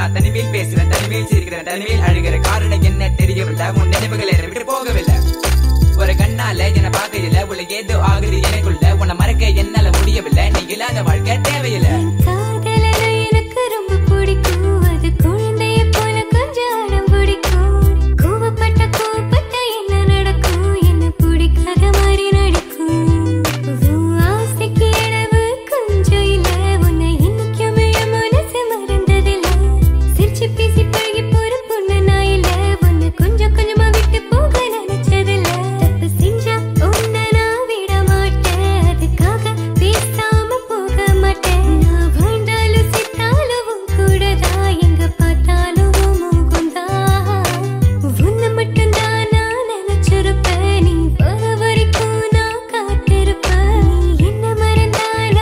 நான் தனிமையில் பேசுறேன் தனிமையில் சிரிக்கிறேன் தனிமையில் அழுகிற காரணம் என்ன தெரியவில்லை உன் நினைவுகள் என்னை விட்டு போகவில்லை ஒரு கண்ணால என்ன பார்க்கையில உள்ள ஏதோ ஆகுது எனக்குள்ள உன்னை மறக்க என்னால முடியவில்லை நீ இல்லாத வாழ்க்கை தேவையில்லை காதலன எனக்கு ரொம்ப பிடிக்கும் அது குழந்தைய போல கொஞ்சம் அடம் பிடிக்கும் கோவப்பட்ட கோவப்பட்ட என்ன நடக்கும் என்ன பிடிக்காத மாதிரி நடிக்கும் உன் ஆசைக்கு அளவு கொஞ்சம் இல்ல உன்னை இன்னைக்குமே என் மனசு மறந்ததில்ல சிரிச்சு பேசி பழகி போற பொண்ணு நான் இல்ல உன்னை கொஞ்சம் கொஞ்சமா விட்டு போக நினைச்சதில்ல தப்பு செஞ்சா உன்னை நான் விட மாட்டேன் அதுக்காக பேசாம போக மாட்டேன் நான் வாழ்ந்தாலும் செத்தாலும் உன் கூடதான் எங்க பார்த்தாலும் உன் முகம்தான் உன்னை மட்டும்தான் நான் நினைச்சிருப்பேன் நீ வர வரைக்கும் நான் காத்திருப்பேன் நீ என்ன மறந்தானா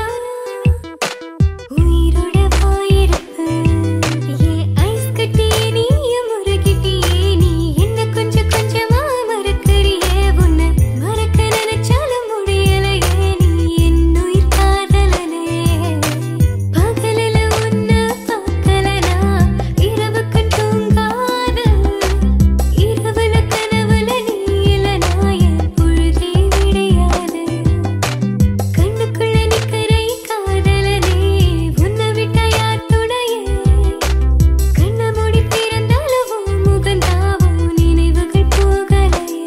உயிரோட போயிருப்பேன் ஏன் ஐஸ் கட்டியே நீயும் முருகிட்டியே நீ என்ன கொஞ்சம் கொஞ்சமா மறக்கறியே உன்னை மறக்க நினைச்சாலும் முடியலையே நீ என் உயிர் காதலனே பகலில உன்னை பார்க்கலனா இரவுக்கு தூங்காத இரவுல கனவுல நீ இல்லனா என் பொழுதே விடையாது கண்ணுக்குள்ள நிக்கிறை காதலனே உன்னை விட்டா யார் துணையே கண்ண மூடி திறந்தாலும் உன் முகந்தாவும் நினைவுகள் போகலையே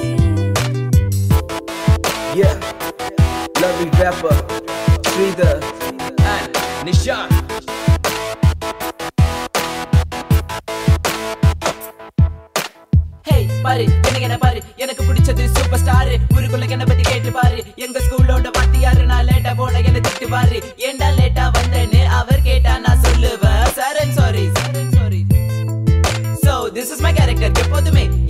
Yeah, lovely rapper, Sridhar and Nishan. Hey பாரு எனக்கு என்ன பாரு எனக்கு பிடிச்சது சூப்பர் ஸ்டார் ஊருக்குள்ள என்ன பத்தி கேட்டு பாரு எங்க ஸ்கூலோட வாத்தியாரு நான் லேட்டா போன என்ன திட்டு பாரு ஏன்டா லேட்டா வந்தேன்னு அவர் கேட்டா நான் சொல்லுவேன் sir sorry sorry so this is my character எப்போதுமே